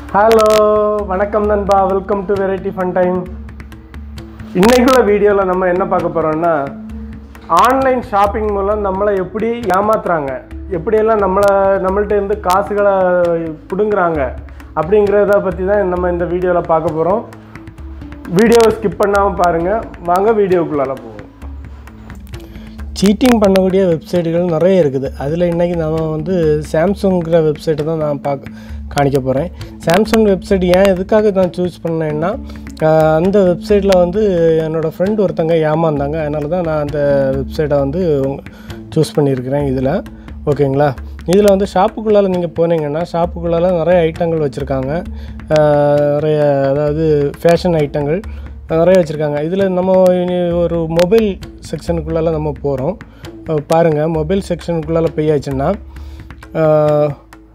hello வணக்கம் நண்பா welcome to variety fun time இன்னைக்குள்ள வீடியோவில் நம்ம என்ன பார்க்க போகிறோம்னா ஆன்லைன் ஷாப்பிங் மூலம் நம்மளை எப்படி ஏமாத்துறாங்க எப்படியெல்லாம் நம்மளை நம்மள்ட்ட இருந்து காசுகளை பிடுங்குறாங்க அப்படிங்கிறத பற்றி தான் நம்ம இந்த வீடியோவில் பார்க்க போகிறோம் வீடியோவை ஸ்கிப் பண்ணாமல் பாருங்கள் வாங்க வீடியோக்குள்ளால போவோம் சீட்டிங் பண்ணக்கூடிய வெப்சைட்டுகள் நிறைய இருக்குது அதில் இன்றைக்கி நம்ம வந்து சாம்சங்கிற வெப்சைட்டை தான் நான் பார்க்க காணிக்க போகிறேன் சாம்சங் வெப்சைட் ஏன் எதுக்காக நான் சூஸ் பண்ணேன்னா ஆஹ், அந்த வெப்சைட்டில் வந்து என்னோடய ஃப்ரெண்ட் ஒருத்தங்க ஏமாந்தாங்க அதனால தான் நான் அந்த வெப்சைட்டை வந்து சூஸ் பண்ணியிருக்கிறேன் இதில் ஓகேங்களா இதில் வந்து ஷாப்புக்குள்ளால நீங்கள் போனீங்கன்னா ஷாப்புக்குள்ளால நிறைய ஐட்டங்கள் வச்சுருக்காங்க நிறைய அதாவது ஃபேஷன் ஐட்டங்கள் நிறைய வச்சுருக்காங்க இதில் நம்ம இனி ஒரு மொபைல் செக்ஷனுக்குள்ளால நம்ம போகிறோம் பாருங்கள் மொபைல் செக்ஷனுக்குள்ளால போயாச்சுன்னா அஹ்,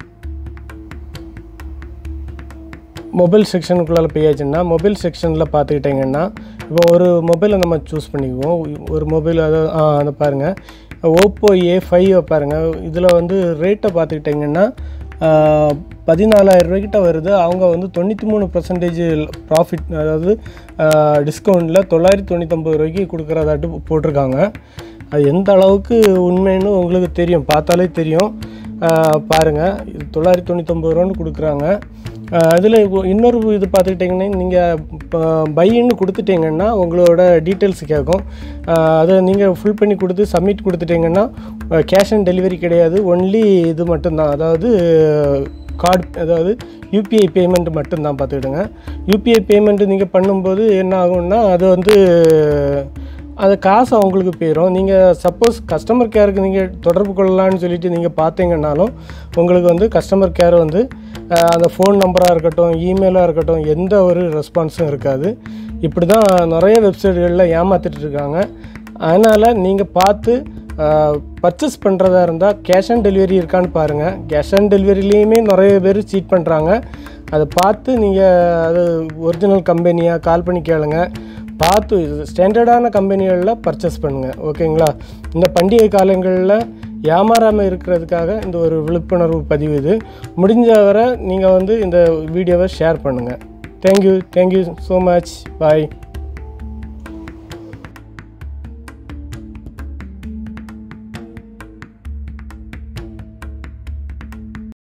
மொபைல் செக்ஷனுக்குள்ளால போயாச்சுன்னா மொபைல் செக்ஷனில் பார்த்துக்கிட்டிங்கன்னா இப்போ ஒரு மொபைலை நம்ம சூஸ் பண்ணிக்குவோம் ஒரு மொபைல் அதாவது ஆ அதை பாருங்கள் ஓப்போ ஏ ஃபைவ் பாருங்கள் இதில் வந்து ரேட்டை பார்த்துக்கிட்டிங்கன்னா பதினாலாயிரம் ரூபாய்க்கிட்ட வருது அவங்க வந்து தொண்ணூற்றி மூணு பர்சன்டேஜ் ப்ராஃபிட் அதாவது டிஸ்கவுண்ட்டில் தொள்ளாயிரத்தி தொண்ணூத்தொம்பது ரூபாய்க்கு கொடுக்குறதாட்டு போட்டிருக்காங்க அது எந்த அளவுக்கு உண்மைன்னு உங்களுக்கு தெரியும் பார்த்தாலே தெரியும் பாருங்கள் இது தொள்ளாயிரத்தி தொண்ணூத்தொம்பது ரூபான்னு கொடுக்குறாங்க அதில் இன்னொரு இது பார்த்துக்கிட்டிங்கன்னா நீங்கள் பையின்னு கொடுத்துட்டீங்கன்னா உங்களோட டீட்டெயில்ஸ் கேட்கும் அஹ் அதை நீங்கள் ஃபில் பண்ணி கொடுத்து சப்மிட் கொடுத்துட்டீங்கன்னா கேஷ் ஆன் டெலிவரி கிடையாது ஒன்லி இது மட்டும்தான் அதாவது கார்டு அதாவது யூபிஐ பேமெண்ட் மட்டும்தான் பார்த்துக்கிடுங்க யூபிஐ பேமெண்ட் நீங்கள் பண்ணும்போது என்ன ஆகும்னா அது வந்து அது காசு அவங்களுக்கு போயிடும் நீங்கள் சப்போஸ் கஸ்டமர் கேருக்கு நீங்கள் தொடர்பு கொள்ளலாம்னு சொல்லிட்டு நீங்கள் பார்த்தீங்கன்னாலும் உங்களுக்கு வந்து கஸ்டமர் கேர் வந்து அஹ், அந்த ஃபோன் நம்பராக இருக்கட்டும் இமெயிலாக இருக்கட்டும் எந்த ஒரு ரெஸ்பான்ஸும் இருக்காது இப்படி தான் நிறைய வெப்சைட்களில் ஏமாத்திட்டு இருக்காங்க அதனால் நீங்கள் பார்த்து பர்ச்சேஸ் பண்ணுறதா இருந்தால் கேஷ் ஆன் டெலிவரி இருக்கான்னு பாருங்கள் கேஷ் ஆன் டெலிவரிலேயுமே நிறைய பேர் சீட் பண்ணுறாங்க அதை பார்த்து நீங்கள் அது ஒரிஜினல் கம்பெனியாக கால் பண்ணி கேளுங்க பார்த்து இது ஸ்டாண்டர்டான கம்பெனிகளில் பர்ச்சேஸ் பண்ணுங்கள் ஓகேங்களா இந்த பண்டிகை காலங்களில் ஏமாறாமல் இருக்கிறதுக்காக இந்த ஒரு விழிப்புணர்வு பதிவு இது முடிஞ்ச வரை நீங்கள் வந்து இந்த வீடியோவை ஷேர் பண்ணுங்கள் தேங்க்யூ தேங்க்யூ ஸோ மச் பாய்